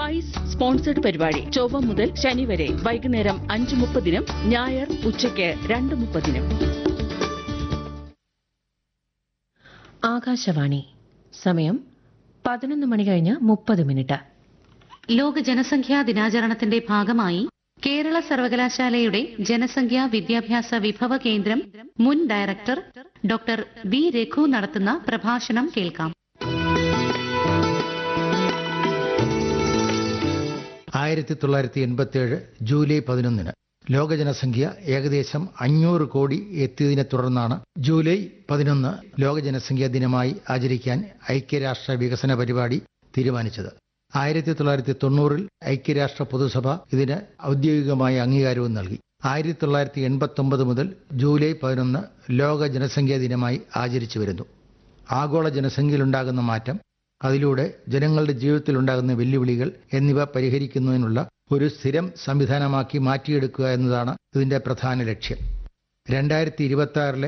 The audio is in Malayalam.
സ്പൈസ് സ്പോൺസർഡ് പരിപാടി ചൊവ്വ മുതൽ ശനി വരെ വൈകുന്നേരം അഞ്ച് മുപ്പതിനും ഞായർ ഉച്ചയ്ക്ക് രണ്ട് മുപ്പതിനും ആകാശവാണി സമയം പതിനൊന്ന് മണി കഴിഞ്ഞ് മുപ്പത് മിനിറ്റ് ലോക ജനസംഖ്യാ ദിനാചരണത്തിന്റെ ഭാഗമായി കേരള സർവകലാശാലയുടെ ജനസംഖ്യാ വിദ്യാഭ്യാസ വിഭവ കേന്ദ്രം മുൻ ഡയറക്ടർ ഡോക്ടർ ബി രഘു നടത്തുന്ന പ്രഭാഷണം കേൾക്കാം ആയിരത്തി തൊള്ളായിരത്തി എൺപത്തിയേഴ് ജൂലൈ പതിനൊന്നിന് ലോക ജനസംഖ്യ ഏകദേശം അഞ്ഞൂറ് കോടി എത്തിയതിനെ തുടർന്നാണ് ജൂലൈ പതിനൊന്ന് ലോക ജനസംഖ്യാ ദിനമായി ആചരിക്കാൻ ഐക്യരാഷ്ട്ര വികസന പരിപാടി തീരുമാനിച്ചത് ആയിരത്തി തൊള്ളായിരത്തി തൊണ്ണൂറിൽ ഐക്യരാഷ്ട്ര പൊതുസഭ ഇതിന് ഔദ്യോഗികമായ അംഗീകാരവും നൽകി ആയിരത്തി തൊള്ളായിരത്തി എൺപത്തി ഒമ്പത് മുതൽ ജൂലൈ പതിനൊന്ന് ലോക ജനസംഖ്യാ ദിനമായി ആചരിച്ചു വരുന്നു ആഗോള ജനസംഖ്യയിലുണ്ടാകുന്ന മാറ്റം അതിലൂടെ ജനങ്ങളുടെ ജീവിതത്തിലുണ്ടാകുന്ന വെല്ലുവിളികൾ എന്നിവ പരിഹരിക്കുന്നതിനുള്ള ഒരു സ്ഥിരം സംവിധാനമാക്കി മാറ്റിയെടുക്കുക എന്നതാണ് ഇതിന്റെ പ്രധാന ലക്ഷ്യം രണ്ടായിരത്തി ഇരുപത്തി ആറിലെ